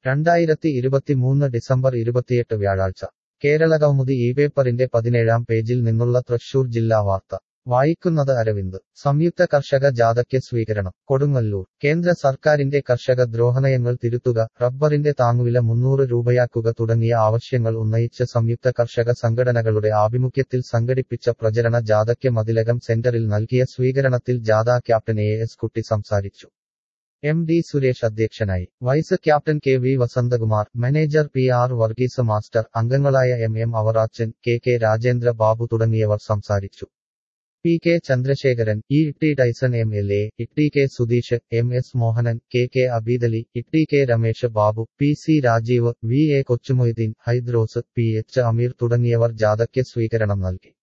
രണ്ടായിരത്തി ഇരുപത്തിമൂന്ന് ഡിസംബർ ഇരുപത്തിയെട്ട് വ്യാഴാഴ്ച കേരളകൗമുദി ഈ പേപ്പറിന്റെ പതിനേഴാം പേജിൽ നിന്നുള്ള തൃശൂർ ജില്ലാ വാർത്ത വായിക്കുന്നത് അരവിന്ദ് സംയുക്ത കർഷക ജാഥയ്ക്ക് സ്വീകരണം കൊടുങ്ങല്ലൂർ കേന്ദ്ര സർക്കാരിന്റെ കർഷക ദ്രോഹനയങ്ങൾ തിരുത്തുക റബ്ബറിന്റെ താങ്ങുവില മുന്നൂറ് രൂപയാക്കുക തുടങ്ങിയ ആവശ്യങ്ങൾ ഉന്നയിച്ച് സംയുക്ത കർഷക സംഘടനകളുടെ ആഭിമുഖ്യത്തിൽ സംഘടിപ്പിച്ച പ്രചരണ ജാഥയ്ക്ക് മതിലകം സെന്ററിൽ നൽകിയ സ്വീകരണത്തിൽ ജാഥ ക്യാപ്റ്റൻ എ എസ് കുട്ടി സംസാരിച്ചു എം ഡി സുരേഷ് അധ്യക്ഷനായി vice captain K V Vasanthakumar manager P R Varghese master അംഗങ്ങളായ M M Avarachan K K Rajendra Babu തുടങ്ങിയവർ സംസാരിച്ചു P K Chandrasekharan E T Tyson M L A Itty K Sudheesh M S Mohanan K K Abeedali Itty K Ramesh Babu P C Rajeev V A Kochumoideen Hydros P H Ameer തുടങ്ങിയവർ ജാഥയ്ക്ക് സ്വീകരണം നൽകി